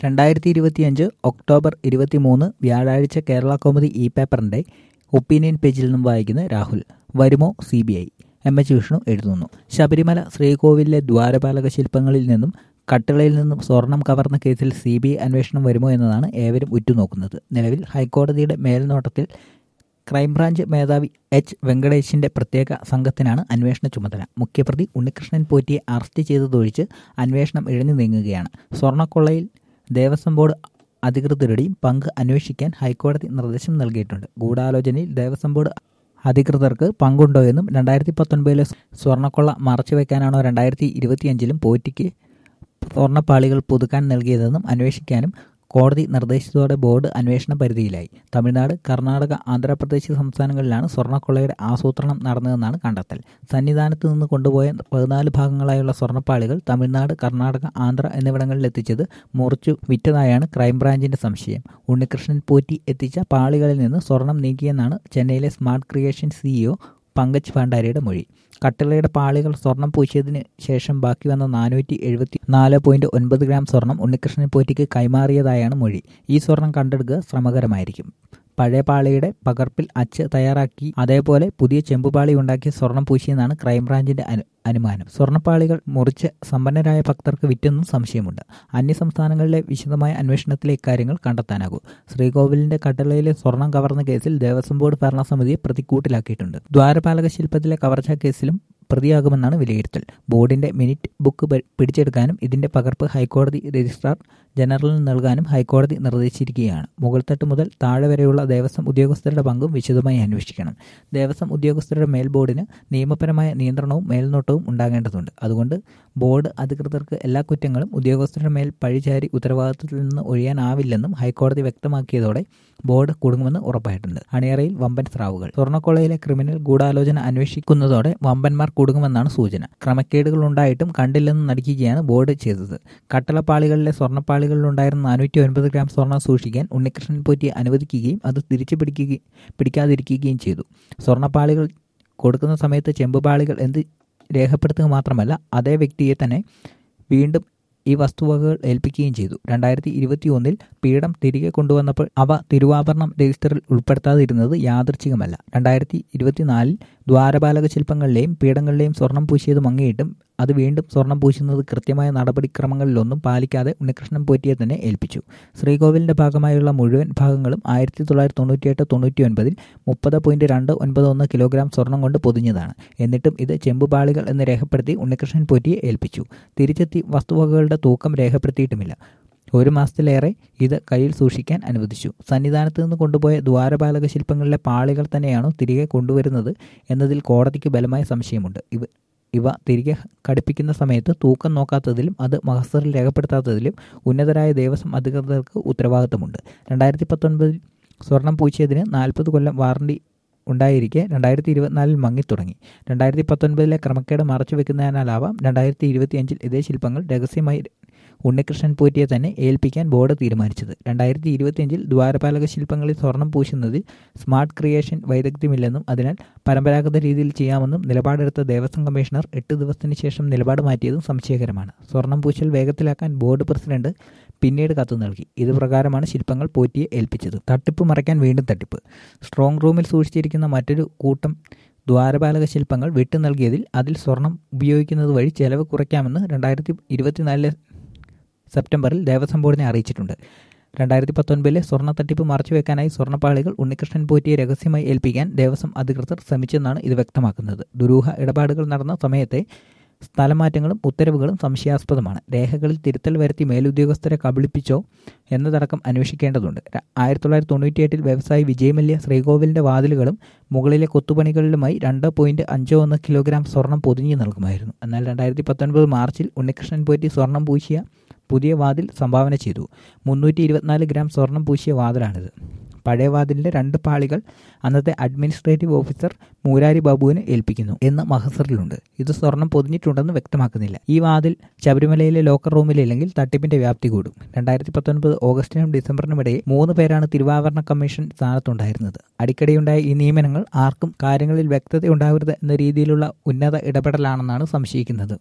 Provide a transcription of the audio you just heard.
രണ്ടായിരത്തി ഇരുപത്തിയഞ്ച് ഒക്ടോബർ ഇരുപത്തിമൂന്ന് വ്യാഴാഴ്ച കേരള കോമഡി ഇ പേപ്പറിന്റെ ഒപ്പീനിയൻ പേജിൽ നിന്നും വായിക്കുന്ന രാഹുൽ വരുമോ C B I M H Vishnu എഴുതുന്നു ശബരിമല ശ്രീകോവിലിലെ ദ്വാരപാലക ശില്പങ്ങളിൽ നിന്നും കട്ടിളയിൽ നിന്നും സ്വർണം കവർന്ന കേസിൽ സി ബി ഐ അന്വേഷണം വരുമോ എന്നതാണ് ഏവരും ഉറ്റുനോക്കുന്നത് നിലവിൽ ഹൈക്കോടതിയുടെ മേൽനോട്ടത്തിൽ ക്രൈംബ്രാഞ്ച് മേധാവി എച്ച് വെങ്കടേഷിന്റെ പ്രത്യേക സംഘത്തിനാണ് അന്വേഷണ ചുമതല മുഖ്യപ്രതി ഉണ്ണികൃഷ്ണൻ പോറ്റിയെ അറസ്റ്റ് ചെയ്തതൊഴിച്ച് അന്വേഷണം ഇഴഞ്ഞു നീങ്ങുകയാണ് സ്വർണ്ണക്കൊള്ളയിൽ ദേവസ്വം ബോർഡ് അധികൃതരുടെയും പങ്ക് അന്വേഷിക്കാൻ ഹൈക്കോടതി നിർദ്ദേശം നൽകിയിട്ടുണ്ട് ഗൂഢാലോചനയിൽ ദേവസ്വം ബോർഡ് അധികൃതർക്ക് പങ്കുണ്ടോ എന്നും രണ്ടായിരത്തി പത്തൊൻപതിലെ സ്വർണ്ണക്കൊള്ള മറച്ചുവെക്കാനാണോ രണ്ടായിരത്തി ഇരുപത്തിയഞ്ചിലും പോറ്റിക്ക് സ്വർണ്ണപ്പാളികൾ പുതുക്കാൻ നൽകിയതെന്നും അന്വേഷിക്കാനും കോടതി നിർദ്ദേശിച്ചതോടെ ബോർഡ് അന്വേഷണ പരിധിയിലായി തമിഴ്നാട് കർണാടക ആന്ധ്രാപ്രദേശ് സംസ്ഥാനങ്ങളിലാണ് സ്വർണ്ണക്കൊള്ളയുടെ ആസൂത്രണം നടന്നതെന്നാണ് കണ്ടെത്തൽ സന്നിധാനത്ത് നിന്ന് കൊണ്ടുപോയ പതിനാല് ഭാഗങ്ങളായുള്ള സ്വർണ്ണപ്പാളികൾ തമിഴ്നാട് കർണാടക ആന്ധ്ര എന്നിവിടങ്ങളിൽ എത്തിച്ചത് മുറിച്ചു വിറ്റതായാണ് ക്രൈംബ്രാഞ്ചിന്റെ സംശയം ഉണ്ണികൃഷ്ണൻ പോറ്റി എത്തിച്ച പാളികളിൽ നിന്ന് സ്വർണം നീക്കിയെന്നാണ് ചെന്നൈയിലെ സ്മാർട്ട് ക്രിയേഷൻ സിഇഒ പങ്കജ് ഭണ്ഡാരിയുടെ മൊഴി കട്ടിളയുടെ പാളികൾ സ്വർണം പൂശിയതിന് ശേഷം ബാക്കി വന്ന നാനൂറ്റി എഴുപത്തി നാല് പോയിന്റ് ഒൻപത് ഗ്രാം സ്വർണം ഉണ്ണികൃഷ്ണൻ പോറ്റിക്ക് കൈമാറിയതായാണ് മൊഴി ഈ സ്വർണം കണ്ടെടുക്കുക ശ്രമകരമായിരിക്കും പഴയ പാളിയുടെ പകർപ്പിൽ അച്ച് തയ്യാറാക്കി അതേപോലെ പുതിയ ചെമ്പുപാളി ഉണ്ടാക്കി സ്വർണം പൂശിയെന്നാണ് ക്രൈംബ്രാഞ്ചിന്റെ അനു അനുമാനം സ്വർണ്ണപ്പാളികൾ മുറിച്ച് സമ്പന്നരായ ഭക്തർക്ക് വിറ്റെന്നും സംശയമുണ്ട് അന്യസംസ്ഥാനങ്ങളിലെ വിശദമായ അന്വേഷണത്തിലെ ഇക്കാര്യങ്ങൾ കണ്ടെത്താനാകൂ ശ്രീകോവിലിന്റെ കട്ടളയിലെ സ്വർണം കവർന്ന കേസിൽ ദേവസ്വം ബോർഡ് ഭരണസമിതിയെ പ്രതിക്കൂട്ടിലാക്കിയിട്ടുണ്ട് ദ്വാരപാലക ശില്പത്തിലെ കവർച്ചാ കേസിലും പ്രതിയാകുമെന്നാണ് വിലയിരുത്തൽ ബോർഡിന്റെ മിനിറ്റ് ബുക്ക് പിടിച്ചെടുക്കാനും ഇതിന്റെ പകർപ്പ് ഹൈക്കോടതി രജിസ്ട്രാർ ജനറലിന് നൽകാനും ഹൈക്കോടതി നിർദ്ദേശിച്ചിരിക്കുകയാണ് മുകൾത്തട്ട് മുതൽ താഴെ വരെയുള്ള ദേവസ്വം ഉദ്യോഗസ്ഥരുടെ പങ്കും വിശദമായി അന്വേഷിക്കണം ദേവസ്വം ഉദ്യോഗസ്ഥരുടെ മേൽ ബോർഡിന് നിയമപരമായ നിയന്ത്രണവും മേൽനോട്ടവും ഉണ്ടാകേണ്ടതുണ്ട് അതുകൊണ്ട് ബോർഡ് അധികൃതർക്ക് എല്ലാ കുറ്റങ്ങളും ഉദ്യോഗസ്ഥരുടെ മേൽ പഴിചാരി ഉത്തരവാദിത്തത്തിൽ നിന്ന് ഒഴിയാനാവില്ലെന്നും ഹൈക്കോടതി വ്യക്തമാക്കിയതോടെ ബോർഡ് കുടുങ്ങുമെന്ന് ഉറപ്പായിട്ടുണ്ട് അണിയറയിൽ വമ്പൻ സ്രാവുകൾ സ്വർണ്ണക്കൊള്ളയിലെ ക്രിമിനൽ ഗൂഢാലോചന അന്വേഷിക്കുന്നതോടെ വമ്പന്മാർ കുടുങ്ങുമെന്നാണ് സൂചന ക്രമക്കേടുകൾ ഉണ്ടായിട്ടും കണ്ടില്ലെന്ന് നടിക്കുകയാണ് ബോർഡ് ചെയ്തത് കട്ടളപ്പാളികളിലെ സ്വർണ്ണപ്പാളികളിലുണ്ടായിരുന്ന നാനൂറ്റി ഒൻപത് ഗ്രാം സ്വർണ്ണം സൂക്ഷിക്കാൻ ഉണ്ണികൃഷ്ണൻ പോറ്റിയെ അനുവദിക്കുകയും അത് തിരിച്ചു പിടിക്കുകയും പിടിക്കാതിരിക്കുകയും ചെയ്തു സ്വർണ്ണപ്പാളികൾ കൊടുക്കുന്ന സമയത്ത് ചെമ്പുപാളികൾ എന്ത് രേഖപ്പെടുത്തുക മാത്രമല്ല അതേ വ്യക്തിയെ തന്നെ വീണ്ടും ഈ വസ്തുവകകൾ ഏൽപ്പിക്കുകയും ചെയ്തു രണ്ടായിരത്തി ഇരുപത്തി ഒന്നിൽ പീഠം തിരികെ കൊണ്ടുവന്നപ്പോൾ അവ തിരുവാഭരണം രജിസ്റ്ററിൽ ഉൾപ്പെടുത്താതിരുന്നത് യാദൃച്ഛികമല്ല രണ്ടായിരത്തി ഇരുപത്തിനാലിൽ ദ്വാരപാലക ശില്പങ്ങളിലെയും പീഠങ്ങളിലെയും സ്വർണം പൂശിയത് മങ്ങിയിട്ടും അത് വീണ്ടും സ്വർണം പൂശുന്നത് കൃത്യമായ നടപടിക്രമങ്ങളിലൊന്നും പാലിക്കാതെ ഉണ്ണികൃഷ്ണൻ പോറ്റിയെ തന്നെ ഏൽപ്പിച്ചു ശ്രീകോവിലിന്റെ ഭാഗമായുള്ള മുഴുവൻ ഭാഗങ്ങളും ആയിരത്തി തൊള്ളായിരത്തി തൊണ്ണൂറ്റിയെട്ട് തൊണ്ണൂറ്റി ഒൻപതിൽ മുപ്പത് പോയിന്റ് രണ്ട് ഒൻപത് ഒന്ന് കിലോഗ്രാം സ്വർണം കൊണ്ട് പൊതിഞ്ഞതാണ് എന്നിട്ടും ഇത് ചെമ്പുപാളികൾ എന്ന് രേഖപ്പെടുത്തി ഉണ്ണികൃഷ്ണൻ പോറ്റിയെ ഏൽപ്പിച്ചു തിരിച്ചെത്തി വസ്തുവകകളുടെ തൂക്കം രേഖപ്പെടുത്തിയിട്ടുമില്ല ഒരു മാസത്തിലേറെ ഇത് കയ്യിൽ സൂക്ഷിക്കാൻ അനുവദിച്ചു സന്നിധാനത്ത് നിന്ന് കൊണ്ടുപോയ ദ്വാരപാലക ശില്പങ്ങളിലെ പാളികൾ തന്നെയാണോ തിരികെ കൊണ്ടുവരുന്നത് എന്നതിൽ കോടതിക്ക് ബലമായ സംശയമുണ്ട് ഇവ ഇവ തിരികെ ഘടിപ്പിക്കുന്ന സമയത്ത് തൂക്കം നോക്കാത്തതിലും അത് മഹസറിൽ രേഖപ്പെടുത്താത്തതിലും ഉന്നതരായ ദേവസ്വം അധികൃതർക്ക് ഉത്തരവാദിത്തമുണ്ട് രണ്ടായിരത്തി പത്തൊൻപതിൽ സ്വർണം പൂച്ചിയതിന് നാൽപ്പത് കൊല്ലം വാറണ്ടി ഉണ്ടായിരിക്കെ രണ്ടായിരത്തി ഇരുപത്തിനാലിൽ മങ്ങിത്തുടങ്ങി രണ്ടായിരത്തി പത്തൊൻപതിലെ ക്രമക്കേട് മറച്ചു വെക്കുന്നതിനാലാവാം രണ്ടായിരത്തി ഇരുപത്തിയഞ്ചിൽ ഇതേ ശില്പങ്ങൾ രഹസ്യമായി ഉണ്ണികൃഷ്ണൻ പോറ്റിയെ തന്നെ ഏൽപ്പിക്കാൻ ബോർഡ് തീരുമാനിച്ചത് രണ്ടായിരത്തി ഇരുപത്തിയഞ്ചിൽ ദ്വാരപാലക ശില്പങ്ങളിൽ സ്വർണം പൂശുന്നതിൽ സ്മാർട്ട് ക്രിയേഷൻ വൈദഗ്ധ്യമില്ലെന്നും അതിനാൽ പരമ്പരാഗത രീതിയിൽ ചെയ്യാമെന്നും നിലപാടെടുത്ത ദേവസ്വം കമ്മീഷണർ എട്ട് ദിവസത്തിന് ശേഷം നിലപാട് മാറ്റിയതും സംശയകരമാണ് സ്വർണം പൂശൽ വേഗത്തിലാക്കാൻ ബോർഡ് പ്രസിഡന്റ് പിന്നീട് കത്ത് നൽകി ഇത് പ്രകാരമാണ് ശില്പങ്ങൾ പോറ്റിയെ ഏൽപ്പിച്ചത് തട്ടിപ്പ് മറയ്ക്കാൻ വീണ്ടും തട്ടിപ്പ് സ്ട്രോങ് റൂമിൽ സൂക്ഷിച്ചിരിക്കുന്ന മറ്റൊരു കൂട്ടം ദ്വാരപാലക ശില്പങ്ങൾ വിട്ടു നൽകിയതിൽ അതിൽ സ്വർണം ഉപയോഗിക്കുന്നത് വഴി ചെലവ് കുറയ്ക്കാമെന്ന് രണ്ടായിരത്തി ഇരുപത്തിനാലിലെ സെപ്റ്റംബറിൽ ദേവസ്വം ബോർഡിനെ അറിയിച്ചിട്ടുണ്ട് രണ്ടായിരത്തി പത്തൊൻപതിലെ സ്വർണ്ണ തട്ടിപ്പ് മറച്ചുവെക്കാനായി സ്വർണ്ണപ്പാളികൾ ഉണ്ണികൃഷ്ണൻ പോറ്റിയെ രഹസ്യമായി ഏൽപ്പിക്കാൻ ദേവസ്വം അധികൃതർ ശ്രമിച്ചെന്നാണ് ഇത് വ്യക്തമാക്കുന്നത് ദുരൂഹ ഇടപാടുകൾ നടന്ന സമയത്തെ സ്ഥലമാറ്റങ്ങളും ഉത്തരവുകളും സംശയാസ്പദമാണ് രേഖകളിൽ തിരുത്തൽ വരുത്തി മേലുദ്യോഗസ്ഥരെ കബളിപ്പിച്ചോ എന്നതടക്കം അന്വേഷിക്കേണ്ടതുണ്ട് ആയിരത്തി തൊള്ളായിരത്തി തൊണ്ണൂറ്റിയെട്ടിൽ വ്യവസായി വിജയമല്യ ശ്രീകോവിലിന്റെ വാതിലുകളും മുകളിലെ കൊത്തുപണികളിലുമായി രണ്ട് പോയിന്റ് അഞ്ച് ഒന്ന് കിലോഗ്രാം സ്വർണം പൊതിഞ്ഞു നൽകുമായിരുന്നു എന്നാൽ രണ്ടായിരത്തി പത്തൊൻപത് മാർച്ചിൽ ഉണ്ണികൃഷ്ണൻ പോറ്റി സ്വർണം പൂശിയ പുതിയ വാതിൽ സംഭാവന ചെയ്തു മുന്നൂറ്റി ഇരുപത്തിനാല് ഗ്രാം സ്വർണം പൂശിയ വാതിലാണിത് പഴയ വാതിലിന്റെ രണ്ട് പാളികൾ അന്നത്തെ അഡ്മിനിസ്ട്രേറ്റീവ് ഓഫീസർ മൂരാരി ബാബുവിന് ഏൽപ്പിക്കുന്നു എന്ന് മഹസറിലുണ്ട് ഇത് സ്വർണം പൊതിഞ്ഞിട്ടുണ്ടെന്ന് വ്യക്തമാക്കുന്നില്ല ഈ വാതിൽ ശബരിമലയിലെ ലോക്കർ റൂമിലില്ലെങ്കിൽ തട്ടിപ്പിന്റെ വ്യാപ്തി കൂടും രണ്ടായിരത്തി പത്തൊൻപത് ഓഗസ്റ്റിനും ഡിസംബറിനും ഇടയിൽ മൂന്ന് പേരാണ് തിരുവാഭരണ കമ്മീഷൻ സ്ഥാനത്തുണ്ടായിരുന്നത് അടിക്കടിയുണ്ടായ ഈ നിയമനങ്ങൾ ആർക്കും കാര്യങ്ങളിൽ വ്യക്തത ഉണ്ടാവരുത് എന്ന രീതിയിലുള്ള ഉന്നത ഇടപെടലാണെന്നാണ് സംശയിക്കുന്നത്